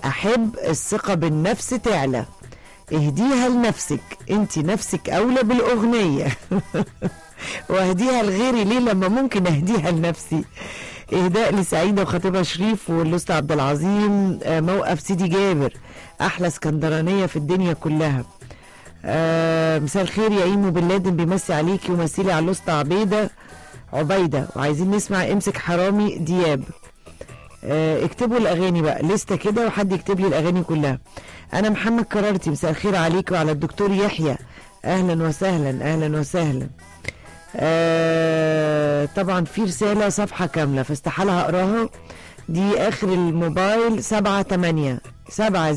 احب الثقه بالنفس تعلى اهديها لنفسك انت نفسك اولى بالاغنيه واهديها لغيري ليه لما ممكن اهديها لنفسي اهداء لسعيده وخطيبها شريف والأسطى عبد العظيم آه، موقف سيدي جابر احلى اسكندرانيه في الدنيا كلها آه مساء الخير يا ايمو بن لادن بيمسي عليكي ومسيلي على الأسطى عبيده عبيده وعايزين نسمع امسك حرامي دياب آه اكتبوا الاغاني بقى لسته كده وحد يكتب لي الاغاني كلها انا محمد كرارتي مساء الخير عليك وعلى الدكتور يحيى اهلا وسهلا اهلا وسهلا آه طبعا في رساله صفحه كامله فاستحاله هقراها دي اخر الموبايل سبعة تمانية سبعة